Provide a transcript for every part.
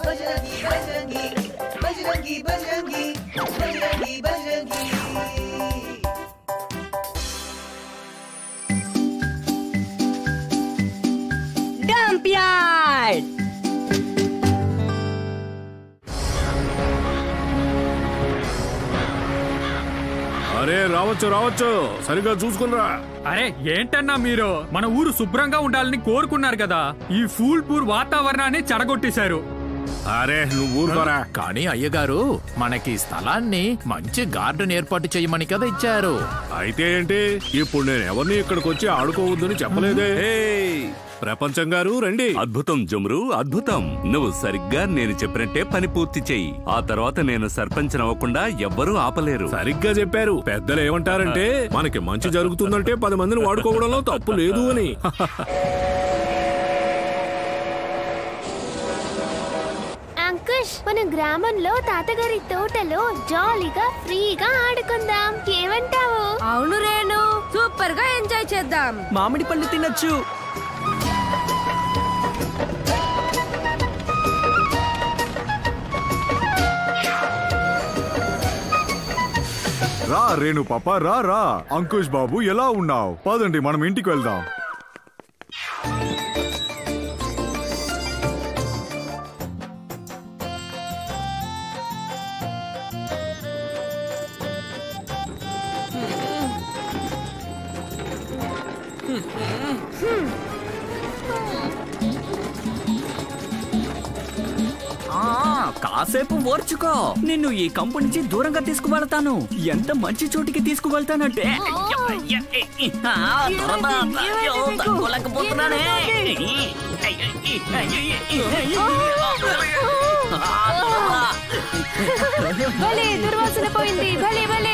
Bajrangi Bajrangi Bajrangi Bajrangi Bajrangi Bajrangi dump yard అరే రావచ్చు రావచ్చు సరిగ్గా చూసుకునిరా అరే ఏంటన్నా మీరు మన ఊరు శుభ్రంగా ఉండాలని కోరుకున్నారు కదా ఈ ఫూల్ పూర్ వాతావరణాన్ని చెడగొట్టేశారు అరే నువ్వు ఊరుకోరా కానీ అయ్యగారు మనకి ఈ స్థలాన్ని మంచి గార్డెన్ ఏర్పాటు చేయమని కదా ఇచ్చారు అయితే ఏంటి ఇప్పుడు నేను ఎవరిని ఇక్కడికి వచ్చి ఆడుకోవద్దని చెప్పలేదే ప్రపంచం గారు రండి అద్భుతం జుమ్రు అద్భుతం నువ్వు సరిగ్గా నేను చెప్పినట్టే పని పూర్తి చెయ్యి ఆ తర్వాత నేను సర్పంచ్ అవ్వకుండా ఎవ్వరూ ఆపలేరు సరిగ్గా చెప్పారు పెద్దలు ఏమంటారంటే మనకి మంచి జరుగుతుందంటే పది మందిని వాడుకోవడంలో తప్పు లేదు అని అంకుష్ మన గ్రామంలో తాతగారి తోటలో జాలీగా ఫ్రీగా ఆడుకుందాం ఏమంటావు అవును రేణు సూపర్ గా ఎంజాయ్ చేద్దాం మామిడి పళ్ళు తినొచ్చు రా రేణు పాప రా రా అంకుష్ బాబు ఎలా ఉన్నావు పదండి మనం ఇంటికి వెళ్దాం ఆ, కాసేపు ఓర్చుకో నిన్ను ఈ కంపు నుంచి దూరంగా తీసుకువెళ్తాను ఎంత మంచి చోటికి తీసుకువెళ్తానంటే ఆ, త్వరగా, అయ్యో, తట్టుకోలేకపోతున్నానే. భలే దుర్వాసన పోయింది భలే భలే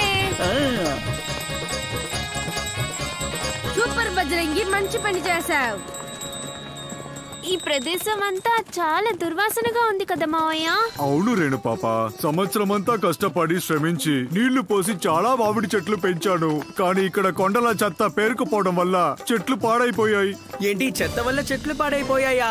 సూపర్ బజరంగి మంచి పని చేశావు ఈ ప్రదేశం అంతా చాలా దుర్వాసనగా ఉంది కదా మావయ్య అవును రేణు పాప సంవత్సరం అంతా కష్టపడి శ్రమించి నీళ్లు పోసి చాలా మామిడి చెట్లు పెంచాను కానీ ఇక్కడ కొండల చెత్త పేరుకుపోవడం వల్ల చెట్లు పాడైపోయాయి ఏంటి చెత్త వల్ల చెట్లు పాడైపోయాయా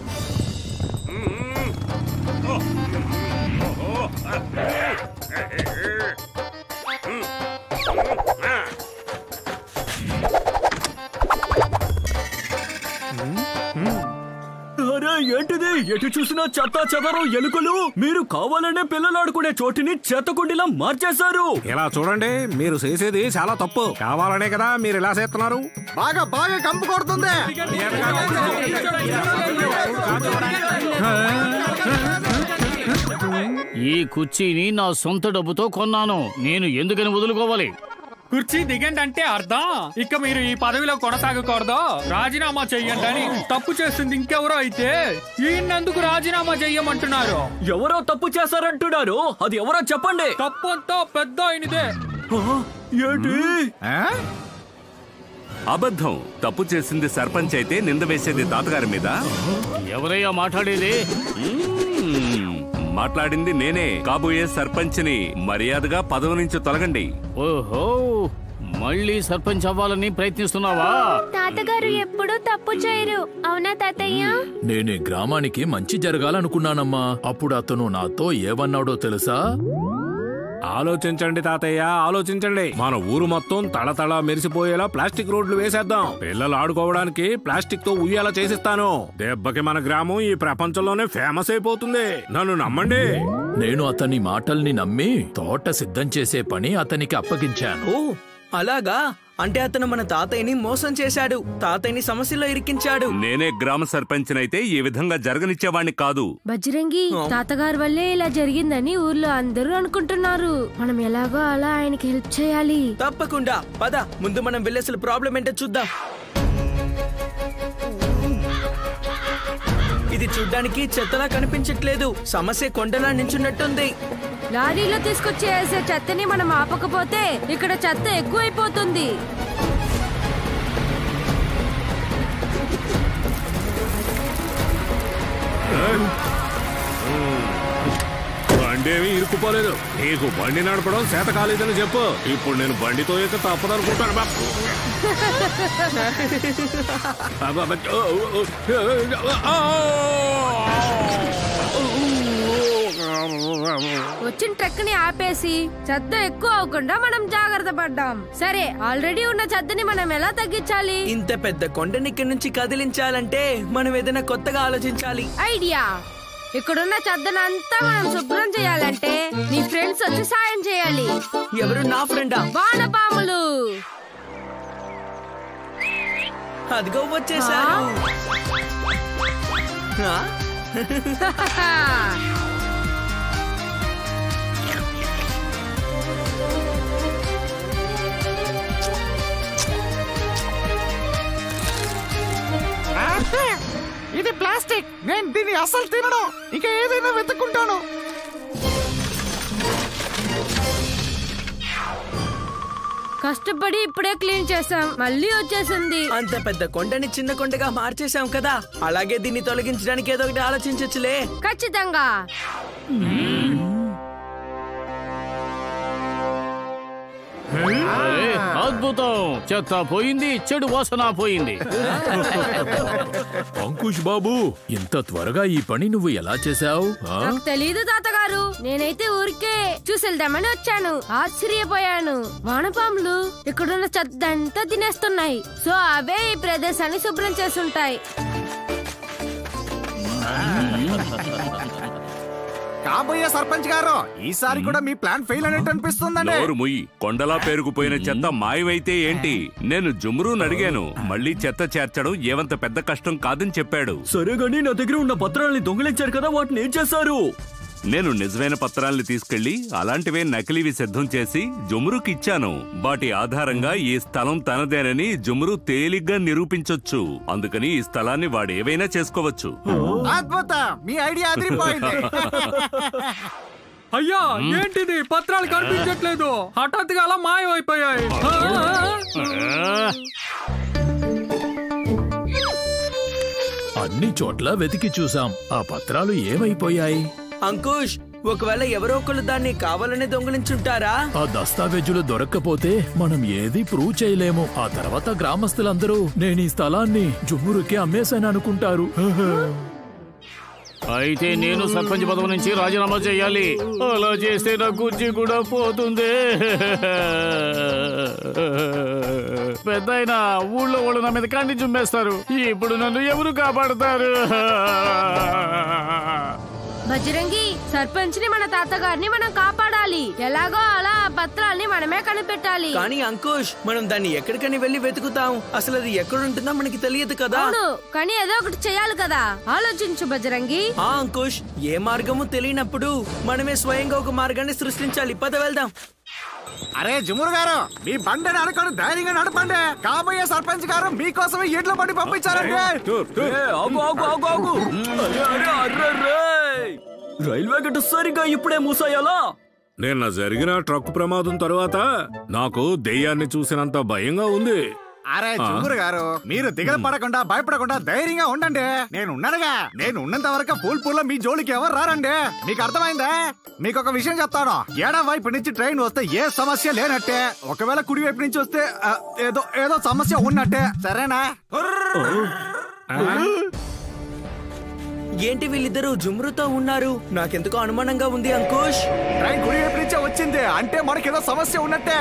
అరే ఏంటిది ఎటు చూసినా చెత్త చెదరం ఎలుకలు మీరు కావాలనే పిల్లలు ఆడుకునే చోటుని చెత్తకుండిలా మార్చేశారు ఇలా చూడండి మీరు చేసేది చాలా తప్పు కావాలనే కదా మీరు ఇలా చేస్తున్నారు బాగా బాగా కంపు కొడుతుంది ఈ కుర్చీని నా సొంత డబ్బుతో కొన్నాను నేను ఎందుకని వదులుకోవాలి కుర్చీ దిగండి అంటే అర్థం ఇక మీరు ఈ పదవిలో కొనసాగకూడదు రాజీనామా చెయ్యండి అని తప్పు చేస్తుంది ఇంకెవరో అయితే ఈయనందుకు రాజీనామా చెయ్యమంటున్నారు ఎవరో తప్పు చేశారంటున్నారు అది ఎవరో చెప్పండి తప్పు అంతా పెద్ద ఆయనదే ఆ, ఏంటి అబద్ధం తప్పు చేసింది సర్పంచ్ అయితే నింద వేసేది తాతగారి మీద ఎవరయ్యా మాట్లాడేది మ్మ్. మాట్లాడింది నేనే కాబోయే సర్పంచ్ని మర్యాదగా పదవి నుంచి తొలగండి ఓహో మళ్ళీ సర్పంచ్ అవ్వాలని ప్రయత్నిస్తున్నావా తాతగారు ఎప్పుడూ తప్పు చేయరు అవునా తాతయ్య నేను ఈ గ్రామానికి మంచి జరగాలనుకున్నానమ్మా అప్పుడు అతను నాతో ఏమన్నాడో తెలుసా ఆలోచించండి తాతయ్య ఆలోచించండి మన ఊరు మొత్తం తళతళ మెరిసిపోయేలా ప్లాస్టిక్ రోడ్లు వేసేద్దాం పిల్లలు ఆడుకోవడానికి ప్లాస్టిక్ తో ఉయ్యాల చేసిస్తాను దెబ్బకి మన గ్రామం ఈ ప్రపంచంలోనే ఫేమస్ అయిపోతుంది నన్ను నమ్మండి నేను అతని మాటల్ని నమ్మి తోట సిద్ధం చేసే పని అతనికి అప్పగించాను ఓ అలాగా అంటే అతను మన తాతయ్యని మోసం చేశాడు తాతయ్యని సమస్యలో ఇరికించాడు నేనే గ్రామ సర్పంచ్నైతే ఈ విధంగా జరగనిచ్చేవాణ్ణి కాదు బజరంగి తాతగారి వల్లే ఇలా జరిగిందని ఊర్లో అందరూ అనుకుంటున్నారు మనం ఎలాగో అలా ఆయనకి హెల్ప్ చేయాలి తప్పకుండా పద ముందు మనం వెళ్ళి అసలు ప్రాబ్లం ఏంటో చూద్దాం ఇది చూడ్డానికి చెత్తలా కనిపించట్లేదు సమస్య కొండలా నించున్నట్టుంది లారీలో తీసుకొచ్చి వేసే చెత్తని మనం ఆపకపోతే ఇక్కడ చెత్త ఎక్కువైపోతుంది బండి ఏమీ ఇరుక్కుపోలేదు నీకు బండి నడపడం చేత కాలేదని చెప్పు ఇప్పుడు నేను బండితో ఇక తప్పదనుకుంటాను బాబు అబ్బబ్బ, ఓ, ఓ, ఓ, ఓ, ఓ, ఓ. వచ్చిన ట్రక్ ని ఆపేసి చెత్త ఎక్కువ అవ్వకుండా మనం జాగ్రత్త పడ్డాం సరే ఆల్రెడీ ఉన్న చెత్తని మనం ఎలా తగ్గించాలి ఇంత పెద్ద కొండని ఇక్కడి నుంచి కదిలించాలంటే మనం ఏదైనా కొత్తగా ఆలోచించాలి ఐడియా ఇక్కడున్న చెత్తనంతా మనం శుభ్రం చేయాలంటే నీ ఫ్రెండ్స్ వచ్చి సాయం చేయాలి ఎవరు నా ఫ్రెండా వానపాములు అదిగో వచ్చేసారు ఆ? ఇది ప్లాస్టిక్ నేను దీన్ని అసలు తినను ఇంకా ఏదైనా వెతుక్కుంటాను కష్టపడి ఇప్పుడే క్లీన్ చేసాం మళ్ళీ వచ్చేసింది అంత పెద్ద కొండని చిన్న కొండగా మార్చేశాం కదా అలాగే దీన్ని తొలగించడానికి ఏదో ఒకటి ఆలోచించచ్చులే ఖచ్చితంగా అరే, అద్భుతం చెత్త పోయింది చెడు వాసన పోయింది అంకుష్ బాబు ఇంత త్వరగా ఈ పని నువ్వు ఎలా చేశావు నాకు తెలీదు తాతగారు నేనైతే ఊరికే చూసెళ్దామని వచ్చాను ఆశ్చర్యపోయాను వానపాములు ఇక్కడున్న చెత్త అంతా తినేస్తున్నాయి సో అవే ఈ ప్రదేశాన్ని శుభ్రం చేస్తుంటాయి కాబోయే సర్పంచ్ గారు ఈసారి కూడా మీ ప్లాన్ ఫెయిల్ అయినట్టు అనిపిస్తుందండి నోరు ముయ్యి కొండలా పేరుకుపోయిన చెత్త మాయమైతే ఏంటి నేను జుమ్రూని అడిగాను మళ్ళీ చెత్త చేర్చడం ఏమంత పెద్ద కష్టం కాదని చెప్పాడు సరే గాని నా దగ్గర ఉన్న పత్రాల్ని దొంగిలించారు కదా వాటిని ఏం చేశారు నేను నిజమైన పత్రాల్ని తీసుకెళ్లి అలాంటివే నకిలీవి సిద్ధం చేసి జుమ్రుకి ఇచ్చాను వాటి ఆధారంగా ఈ స్థలం తనదేనని జుమ్రు తేలిగ్గా నిరూపించొచ్చు అందుకని ఈ స్థలాన్ని వాడేవైనా చేసుకోవచ్చు అద్భుతం మీ ఐడియా అదిరిపోయింది అయ్యా ఏంటిది పత్రాలు కనిపించట్లేదు హఠాత్తుగా అలా మాయమైపోయాయి ఆ! అన్ని చోట్ల వెతికి చూసాం ఆ పత్రాలు ఏమైపోయాయి అంకుష్ ఒకవేళ ఎవరో ఒకళ్ళు దాన్ని కావాలని దొంగిలించుంటారా ఆ దస్తావేజులు దొరక్కపోతే మనం ఏది ప్రూవ్ చేయలేము ఆ తర్వాత గ్రామస్తులందరూ నేను ఈ స్థలాన్ని జుమ్మురుకి అమ్మేశాను అనుకుంటారు అయితే నేను సర్పంచ్ పదవి నుంచి రాజీనామా చేయాలి అలా చేస్తే నా కుర్చీ కూడా పోతుంది పెద్ద ఊళ్ళో వాళ్ళు నా మీద కండి చుమ్మేస్తారు ఇప్పుడు నన్ను ఎవరు కాపాడతారు బజరంగి సర్పంచ్ ని మన తాతగారిని మనం కాపాడాలి ఎలాగో అలా ఆ పత్రాల్ని మనమే కనిపెట్టాలి కానీ అంకుష్ మనం దాన్ని ఎక్కడికని వెళ్ళి వెతుకుతాం అసలు అది ఎక్కడుంటుందో మనకి తెలియదు కదా అవును కానీ ఏదో ఒకటి చేయాలి కదా ఆలోచించు బజరంగి ఆ అంకుష్ ఏ మార్గము తెలియనప్పుడు మనమే స్వయంగా ఒక మార్గాన్ని సృష్టించాలి పద వెళ్దాం అరే జుమురు గారు మీ బండిని అనుకొని ధైర్యంగా నడపండి కాబోయే సర్పంచ్ గారు మీకోసమే ఎడ్ల బండి పంపించారండి ఏ, ఆగు ఆగు ఆగు ఆగు అరే, అరే, అర్రే, రే. రైల్వే గట్టు సరిగా ఇప్పుడే మూసాయాలా నిన్న జరిగిన ట్రక్ ప్రమాదం తరువాత నాకు దెయ్యాన్ని చూసినంత భయంగా ఉంది అరే జుమురు గారు మీరు దిగల పడకుండా భయపడకుండా ధైర్యంగా ఉండండి నేను ఉన్నానుగా నేను ఉన్నంత వరకు పూల్ పూల్ మీ జోలికి ఎవరు రారండి మీకు అర్థమైందా మీకు ఒక విషయం చెప్తాను ఎడం వైపు నుంచి ట్రైన్ వస్తే ఏ సమస్య లేనట్టే ఒకవేళ కుడి వైపు నుంచి వస్తే ఆ, ఏదో ఏదో సమస్య ఉన్నట్టే సరేనా ఏంటి వీళ్ళిద్దరూ జుమ్రుతో ఉన్నారు నాకెందుకో అనుమానంగా ఉంది అంకుష్ ట్రైన్ కుడి వైపు నుంచే వచ్చింది అంటే మనకేదో సమస్య ఉన్నట్టే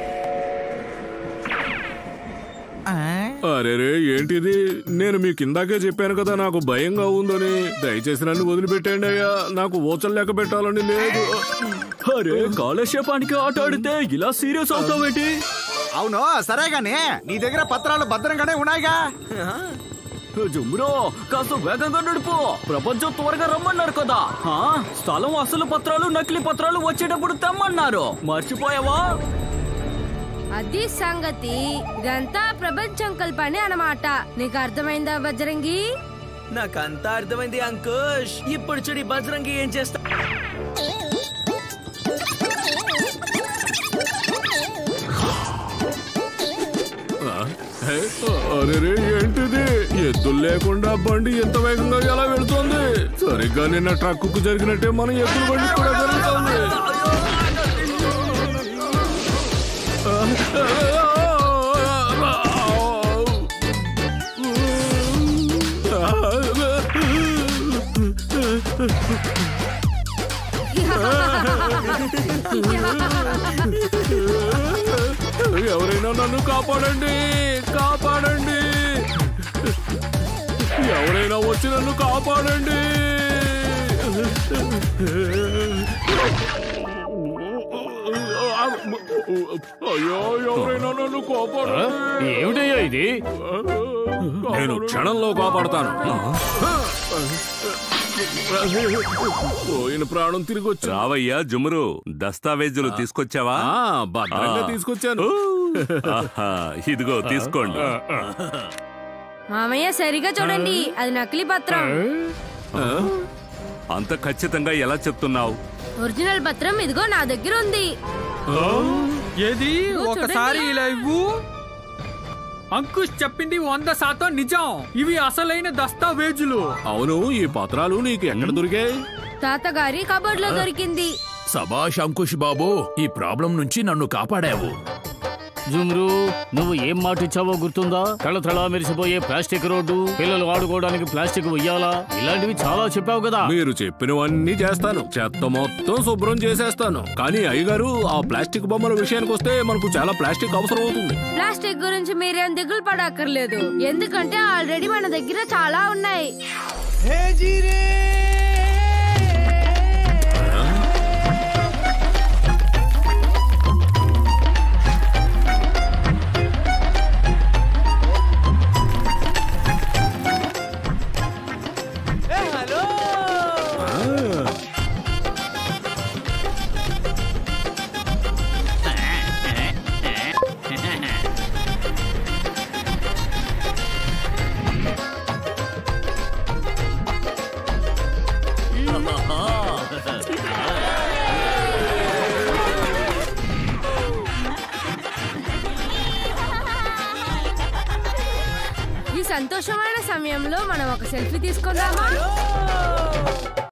అరేరే ఏంటిది నేను మీకు ఇందాకే చెప్పాను కదా నాకు భయంగా ఉందని దయచేసి నన్ను వదిలిపెట్టండి అయ్యా నాకు ఓచలు లెక్క పెట్టాలని లేదు అరే కాలక్షేపానికి ఆట ఆడితే ఇలా సీరియస్ అవుతావేంటి అవును సరే గాని నీ దగ్గర పత్రాలు భద్రంగానే ఉన్నాయిగా జుమ్రో కాస్త వేగంగా నడుపు ప్రపంచం త్వరగా రమ్మన్నారు కదా ఆ, స్థలం అసలు పత్రాలు నకిలీ పత్రాలు వచ్చేటప్పుడు తెమ్మన్నారు మర్చిపోయావా అది సంగతి ఇదంతా ప్రపంచం కల్పనే అన్నమాట నీకు అర్థమైందా బజరంగి నాకంతా అర్థమైంది అంకుష్ ఇప్పుడు చూడి బజరంగి ఏం చేస్తా అరేరే ఏంటిది ఎద్దులు లేకుండా బండి ఎంత వేగంగా ఎలా వెళుతోంది సరిగ్గా నిన్న ట్రక్కుకు జరిగినట్టే మన ఎద్దుల బండి కూడా జరుగుతోంది ఎవరైనా నన్ను కాపాడండి కాపాడండి ఎవరైనా వచ్చి నన్ను కాపాడండి అయ్యో ఎవరైనా నన్ను కాపాడండి ఏమిటయ్యా ఇది నేను క్షణంలో కాపాడతాను పోయిన ప్రాణం తిరిగి వచ్చా రావయ్యా జుమురు దస్తావేజులు తీసుకొచ్చావా భద్రంగా తీసుకొచ్చాను ఆహా, ఇదిగో తీసుకోండి మామయ్య సరిగా చూడండి అది నకిలీ పత్రం అంత ఖచ్చితంగా ఎలా చెప్తున్నావు ఒరిజినల్ పత్రం ఇదిగో నా దగ్గర ఉంది ఏది ఇదిగో ఒకసారి చూడండి. ఇలా ఇవ్వు అంకుష్ చెప్పింది వంద శాతం నిజం ఇవి అసలైన దస్తావేజులు అవును ఈ పత్రాలు నీకు ఎక్కడ దొరికాయి తాతగారి కబోర్డ్ లో దొరికింది సభాష్ అంకుష్ బాబు ఈ ప్రాబ్లం నుంచి నన్ను కాపాడావు జుమ్రు నువ్వు ఏం మాట ఇచ్చావో గుర్తుందా తళతళ మెరిసిపోయే ప్లాస్టిక్ రోడ్డు పిల్లలు ఆడుకోవడానికి ప్లాస్టిక్ ఉయ్యాలా ఇలాంటివి చాలా చెప్పావు కదా మీరు చెప్పినవన్నీ చేస్తాను చెత్త మొత్తం శుభ్రం చేసేస్తాను కానీ అయ్యగారు ఆ ప్లాస్టిక్ బొమ్మల విషయానికి వస్తే మనకు చాలా ప్లాస్టిక్ అవసరం అవుతుంది ప్లాస్టిక్ గురించి మీరేం దిగులు పడక్కర్లేదు ఎందుకంటే ఆల్రెడీ మన దగ్గర చాలా ఉన్నాయి ఈ సంతోషమైన సమయంలో మనం ఒక సెల్ఫీ తీసుకుందామా